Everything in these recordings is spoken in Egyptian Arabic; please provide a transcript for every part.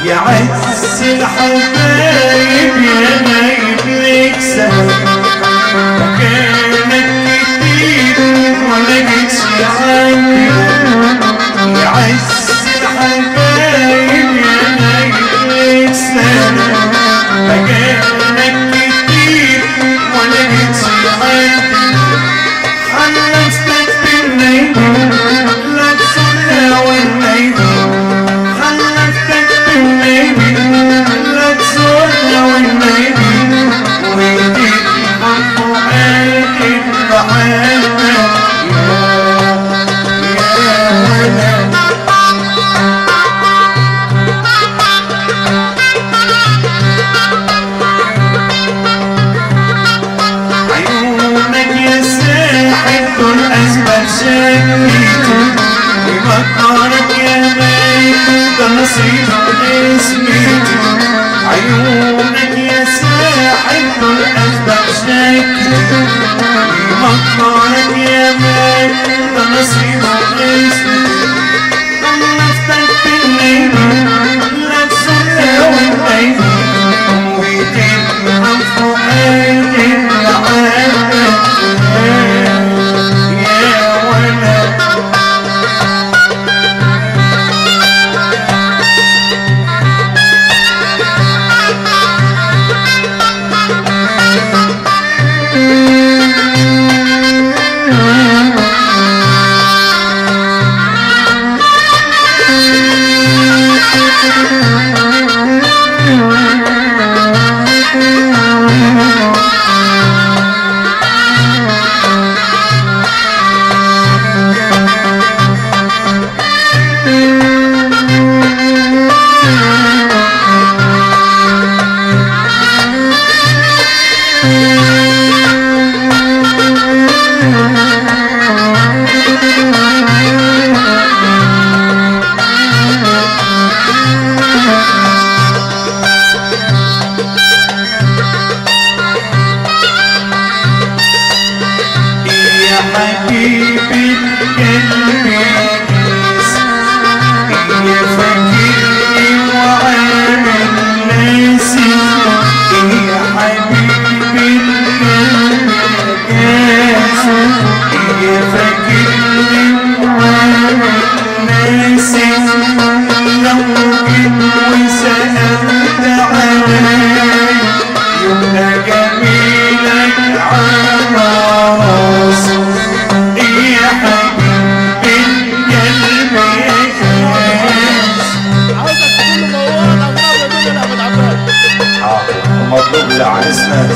يا عز الحبايب يا نايب لك سهل مكانك كتير ولا جيتش عندي يا عز الحبايب يا نايب لك سهل مكانك كتير ولا جيتش عندي خلصتك بالنيل لا تسولها والنيل خلصتك بالنيل لا تسولها والنيل ويديك عفو قلبي بحالنا يا ولد عيونك يا ساحر دول أجمل شكليتي ومكرك يا ميت ده نصيب اسميتي عيونك يا ساحر دول أجمل شكليتي ومكرك يا ميت ده نصيب اسميتي خلصتك بالليل لا تسولها والليل وتبقى فؤاد العالم يا ولد يا حبيبي قلبي يا فاكرني وعامل ناسي يا حبيبي قاسي يا فاكرني وعامل ناسي لو جيت وسألت علي يبقى جميلك على راسي يا حبيبي القلب عاوزك تكون موال اغراب يا دنيا لاحمد عباس مطلوب لعرسنا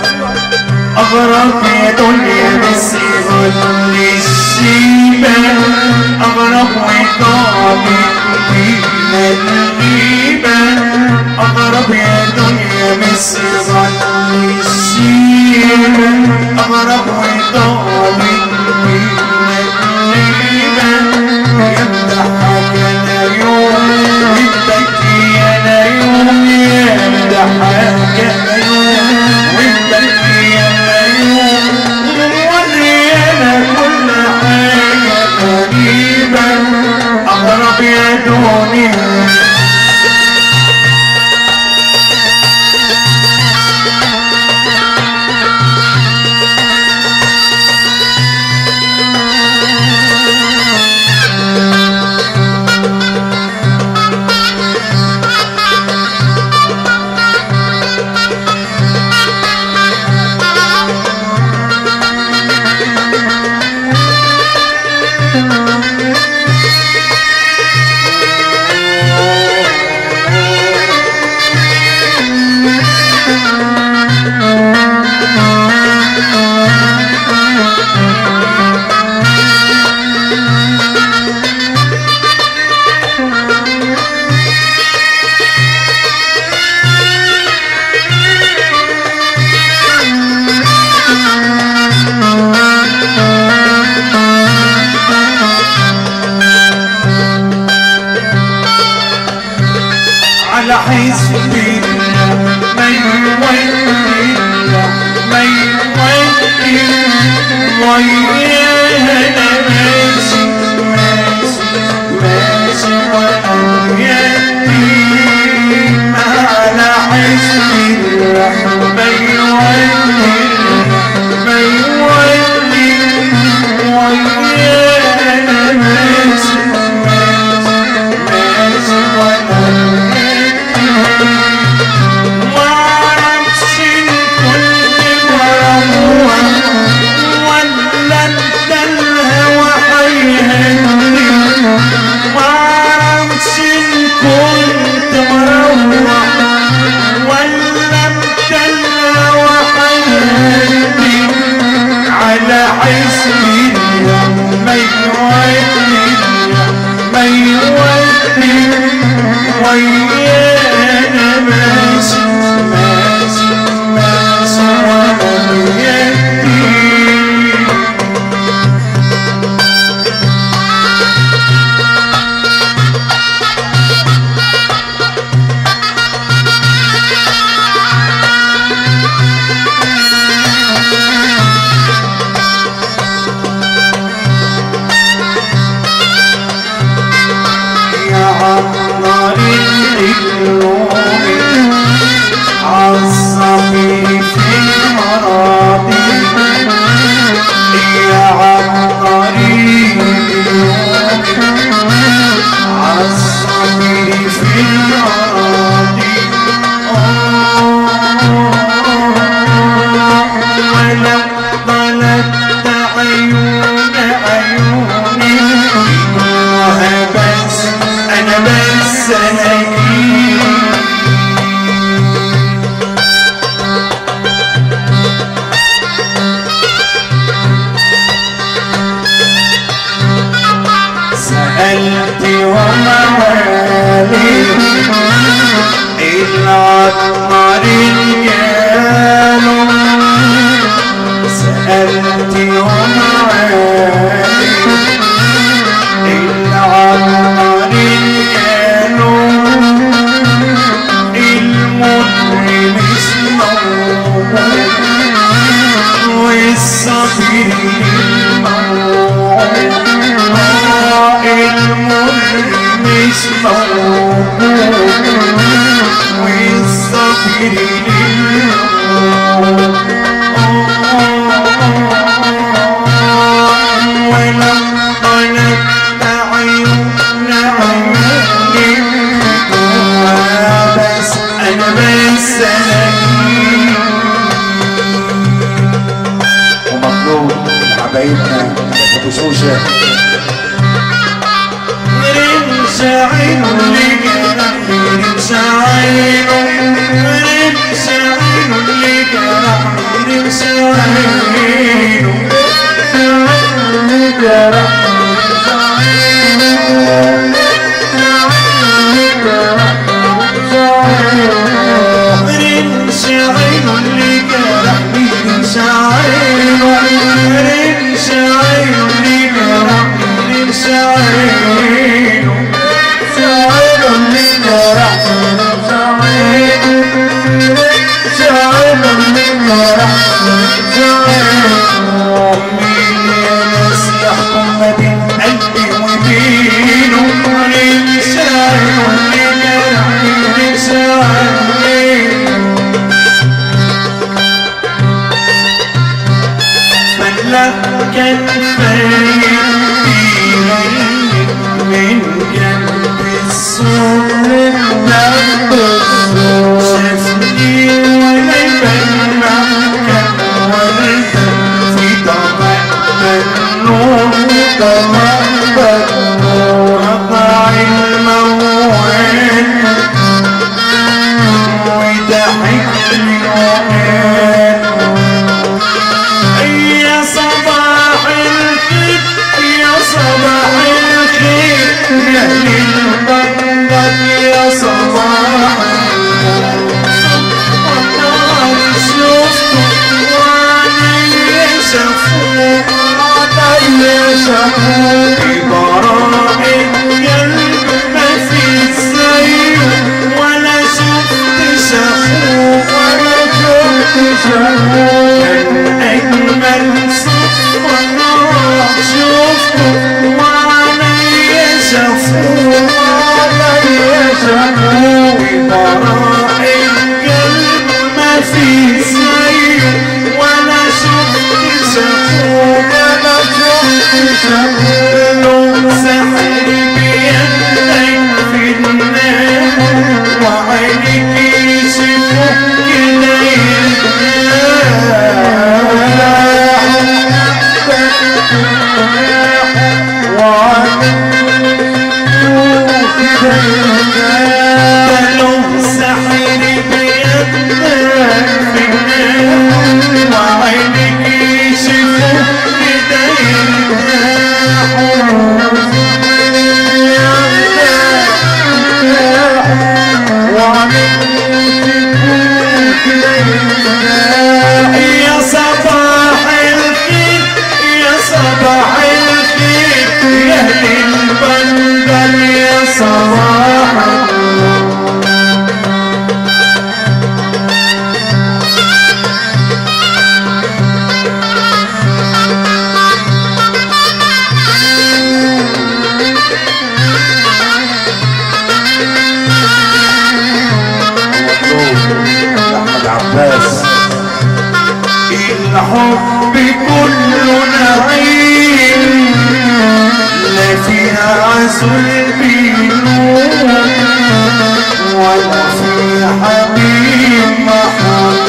أغرب يا دنيا بس يقول الشيبة أغرب وطابي فينا الغيبة أغرب يا دنيا بس يقول الشيبة أغرب وطابي فينا الغيبة يمدحك أنا يوم يبكي أنا يوم يمدحك أنا يوم ويبكي أنا يوم وموري أنا كل حاجة غريبة أغرب يا دنيا على حسب الله ما يولي ما يولي وياها انا ماشي ماشي ماشي وانا يدي ويانا ماشي ماشي ماشي وانا بيدي يا عطار القلوب عصبي في المراضي يا عطار القلوب عصبي في المراضي ولو طلبت عيون عيوني وهبس انا بس هجيب سألت وموالي العطار الجال سألت وموالي العطار الجال المجرم اسمه والصبر الموعود المجرم اسمه والصبر ولو طلبت عيون عيوني بس انا بس انا ومطلوب من حبايبنا ابو شوشه رمش عينه اللي جرح رمش عينه رمش عينه اللي جرح رمش عينه اللي جرح رمش عينه اللي جرح رمش عينه رمش عينه اللي جرح رمش عينه رمش عينه اللي جرح رمش عينه رمش عينه اللي جرح رمش عينه مين يا ناس يحكم ما بين قلبي وبينه رمش عينه اللي جرح رمش عينه فلا كان فايق من جنب السور شافني ولا يبلع كان ورده في طبق النور طبق النور قطع الموال وضحك لي وقال يا صباح الخير يا صباح الخير يا أهل البندر يا صباح والله شفته وعلي شافوه وعلي شافوه براء القلب ما في زيه ولا شفت شافوه ولا شفت شافوه كان أجمل صفوة نار شفته وعلي شافوه وعلي شافوه براء القلب ما في زيه ولا شفت شافوه ولا شفت شافوه لون سحر بيدك في النار وعينك يشوفوك كده لون سحر بيدك في النار وعينك يشوفوك كده يرتاحوا عباس الحب كله نعيم لا فيها عسل بينوم ولا في حبيب محب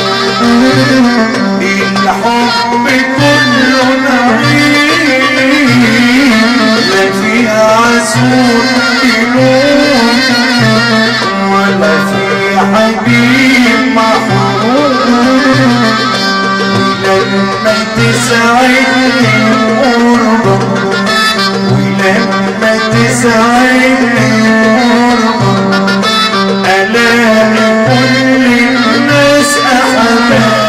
الحب كله نعيم لا فيها عسل بينوم ولا في حبيب محبوب ولما تسعدني قربك ولما تسعدني قربك ألاقي كل الناس أحباب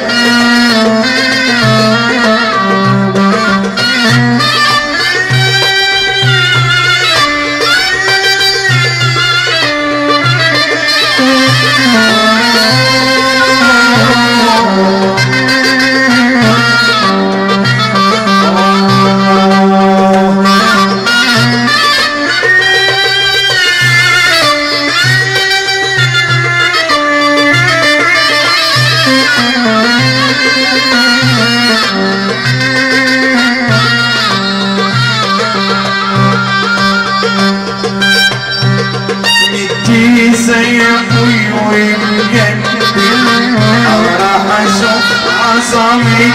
الجيزة يا ابوي والجنب راح اشوف عظمة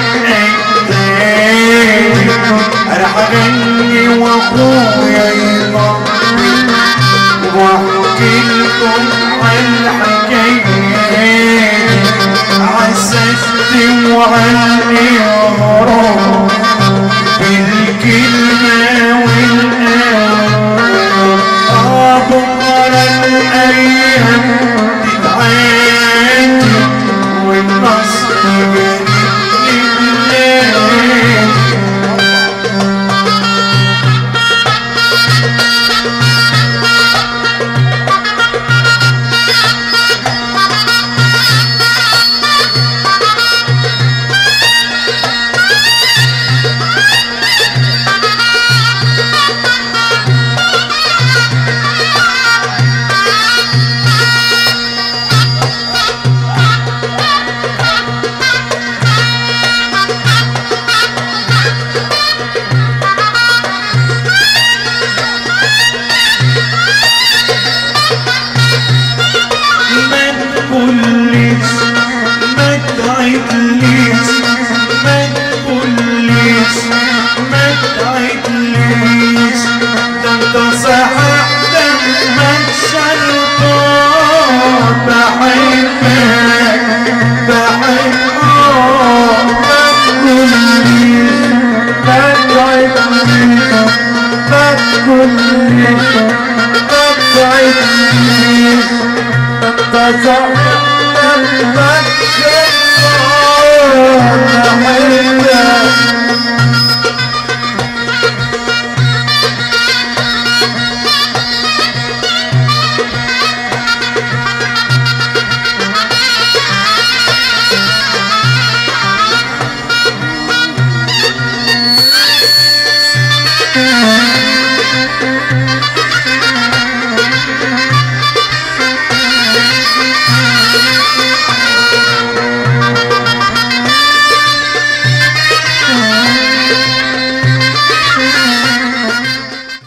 اجدادي راح اغني واخويا يطبل واحكي لكم عن حكاياتي عالسد وعن الهرب بالكلمة والآن بكرة الأيام تتعادي والنصر جريء لله ما تقوليش ما تعدليش ما تقوليش ما تعدليش ده انت صحيح دمك شرطان بحبك بحبك ما تقوليش ما تعدليش ما تقوليش ما تعدليش انت صح